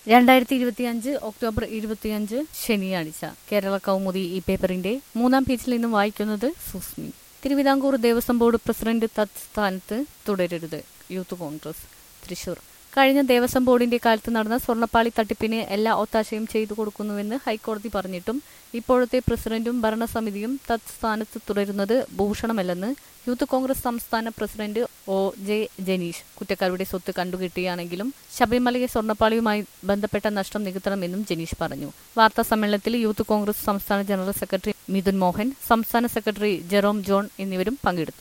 രണ്ടായിരത്തി ഇരുപത്തിയഞ്ച് ഒക്ടോബർ ഇരുപത്തിയഞ്ച് ശനിയാഴ്ച കേരള കൗമുദി ഈ പേപ്പറിന്റെ മൂന്നാം പേജിൽ നിന്നും വായിക്കുന്നത് സുസ്മി തിരുവിതാംകൂർ ദേവസ്വം ബോർഡ് പ്രസിഡന്റ് തത്സ്ഥാനത്ത് തുടരരുത് യൂത്ത് കോൺഗ്രസ് തൃശൂർ കഴിഞ്ഞ ദേവസ്വം ബോർഡിന്റെ കാലത്ത് നടന്ന സ്വർണ്ണപ്പാളി തട്ടിപ്പിന് എല്ലാ ഒത്താശയും ചെയ്തു കൊടുക്കുന്നുവെന്ന് ഹൈക്കോടതി പറഞ്ഞിട്ടും ഇപ്പോഴത്തെ പ്രസിഡന്റും ഭരണസമിതിയും തത്സ്ഥാനത്ത് തുടരുന്നത് ഭൂഷണമല്ലെന്ന് യൂത്ത് കോൺഗ്രസ് സംസ്ഥാന പ്രസിഡന്റ് ഒ ജെ ജനീഷ് കുറ്റക്കാരുടെ സ്വത്ത് കണ്ടുകിട്ടുകയാണെങ്കിലും ശബരിമലയെ സ്വർണ്ണപ്പാളിയുമായി ബന്ധപ്പെട്ട നഷ്ടം നികത്തണമെന്നും ജനീഷ് പറഞ്ഞു വാർത്താ സമ്മേളനത്തിൽ യൂത്ത് കോൺഗ്രസ് സംസ്ഥാന ജനറൽ സെക്രട്ടറി മിഥുൻ മോഹൻ സംസ്ഥാന സെക്രട്ടറി ജെറോം ജോൺ എന്നിവരും പങ്കെടുത്തു